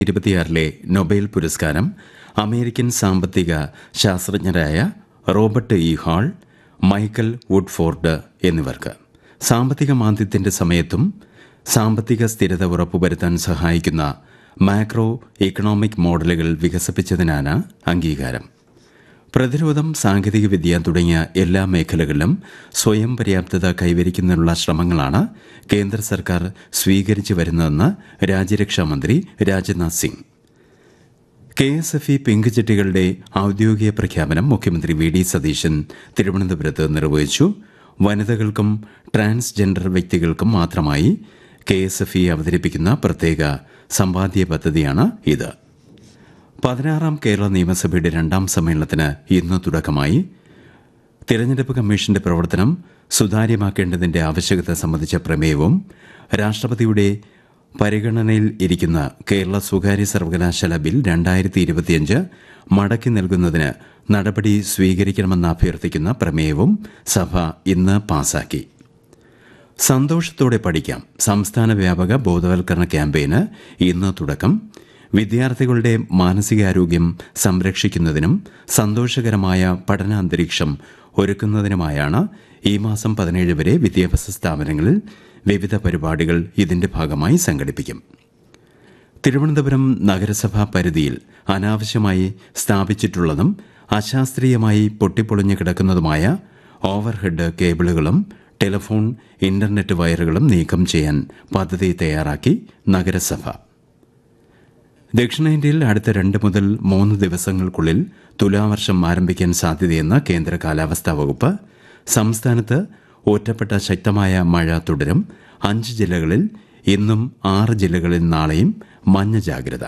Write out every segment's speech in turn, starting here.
ഇരുപത്തിയാറിലെ നൊബേൽ പുരസ്കാരം അമേരിക്കൻ സാമ്പത്തിക ശാസ്ത്രജ്ഞരായ Robert E Hall Michael Woodford എന്നിവർക്ക് സാമ്പത്തിക മാന്ദ്യത്തിന്റെ സമയത്തും സാമ്പത്തിക സ്ഥിരത ഉറപ്പുവരുത്താൻ സഹായിക്കുന്ന മാക്രോ ഇക്കണോമിക് മോഡലുകൾ വികസിപ്പിച്ചതിനാണ് അംഗീകാരം പ്രതിരോധം സാങ്കേതികവിദ്യ തുടങ്ങിയ എല്ലാ മേഖലകളിലും സ്വയം പര്യാപ്തത കൈവരിക്കുന്നതിനുള്ള ശ്രമങ്ങളാണ് കേന്ദ്ര സർക്കാർ സ്വീകരിച്ചു വരുന്നതെന്ന് രാജ്യരക്ഷാമന്ത്രി Rajnath Singh K S F E pink ചെട്ടികളുടെ ഔദ്യോഗിക പ്രഖ്യാപനം മുഖ്യമന്ത്രി വി ഡി സതീശൻ തിരുവനന്തപുരത്ത് നിർവഹിച്ചു വനിതകൾക്കും ട്രാൻസ്ജെൻഡർ വ്യക്തികൾക്കും മാത്രമായി കെ എസ് എഫ് ഇ അവതരിപ്പിക്കുന്ന പ്രത്യേക സമ്പാദ്യ പദ്ധതിയാണ് ഇത് പതിനാറാം കേരള നിയമസഭയുടെ രണ്ടാം സമ്മേളനത്തിന് ഇന്ന് തുടക്കമായി തിരഞ്ഞെടുപ്പ് കമ്മീഷന്റെ പ്രവർത്തനം സുതാര്യമാക്കേണ്ടതിന്റെ ആവശ്യകത സംബന്ധിച്ച പ്രമേയവും രാഷ്ട്രപതിയുടെ പരിഗണനയിൽ ഇരിക്കുന്ന കേരള സ്വകാര്യ സർവകലാശാല ബിൽ രണ്ടായിരത്തി ഇരുപത്തിയഞ്ച് മടക്കി നൽകുന്നതിന് നടപടി സ്വീകരിക്കണമെന്ന് അഭ്യർത്ഥിക്കുന്ന പ്രമേയവും സഭ ഇന്ന് പാസാക്കി സന്തോഷത്തോടെ പഠിക്കാം സംസ്ഥാന വ്യാപക ബോധവൽക്കരണ ക്യാമ്പയിന് ഇന്ന് തുടക്കം വിദ്യാർത്ഥികളുടെ മാനസികാരോഗ്യം സംരക്ഷിക്കുന്നതിനും സന്തോഷകരമായ പഠനാന്തരീക്ഷം ഒരുക്കുന്നതിനുമായാണ് ഈ മാസം പതിനേഴ് വരെ വിദ്യാഭ്യാസ സ്ഥാപനങ്ങളിൽ വിവിധ പരിപാടികൾ ഇതിന്റെ ഭാഗമായി സംഘടിപ്പിക്കും തിരുവനന്തപുരം നഗരസഭാ പരിധിയിൽ അനാവശ്യമായി സ്ഥാപിച്ചിട്ടുള്ളതും അശാസ്ത്രീയമായി പൊട്ടിപ്പൊളിഞ്ഞു കിടക്കുന്നതുമായ ഓവർഹെഡ് കേബിളുകളും ടെലിഫോൺ ഇന്റർനെറ്റ് വയറുകളും നീക്കം ചെയ്യാൻ പദ്ധതി തയ്യാറാക്കി നഗരസഭ ദക്ഷിണേന്ത്യയിൽ അടുത്ത രണ്ട് മുതൽ മൂന്ന് ദിവസങ്ങൾക്കുള്ളിൽ തുലാവർഷം ആരംഭിക്കാൻ സാധ്യതയെന്ന് കേന്ദ്ര കാലാവസ്ഥാ വകുപ്പ് സംസ്ഥാനത്ത് ഒറ്റപ്പെട്ട ശക്തമായ മഴ തുടരും അഞ്ച് ജില്ലകളിൽ ഇന്നും ആറ് ജില്ലകളിൽ നാളെയും മഞ്ഞ ജാഗ്രത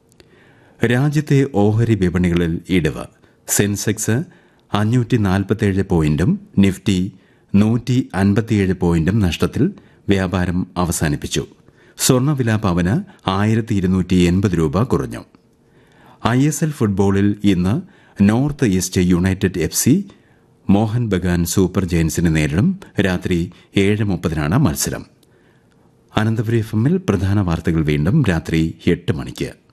രാജ്യത്തെ ഓഹരി വിപണികളിൽ ഇടിവ് സെൻസെക്സ് അഞ്ഞൂറ്റി നാൽപ്പത്തേഴ് പോയിന്റും നിഫ്റ്റി നൂറ്റി അൻപത്തിയേഴ് പോയിന്റും നഷ്ടത്തിൽ വ്യാപാരം അവസാനിപ്പിച്ചു സ്വർണ്ണവില പവന് ആയിരത്തി ഇരുന്നൂറ്റി എൺപത് രൂപ കുറഞ്ഞു ഐ എസ് എൽ ഫുട്ബോളിൽ ഇന്ന് North East United F C Mohun Bagan super ജയൻസിനെ നേരിടും രാത്രി ഏഴ് മുപ്പതിനാണ് മത്സരം അനന്തപുരി എഫ് എമ്മിൽ പ്രധാന വാർത്തകൾ വീണ്ടും രാത്രി എട്ട് മണിക്ക്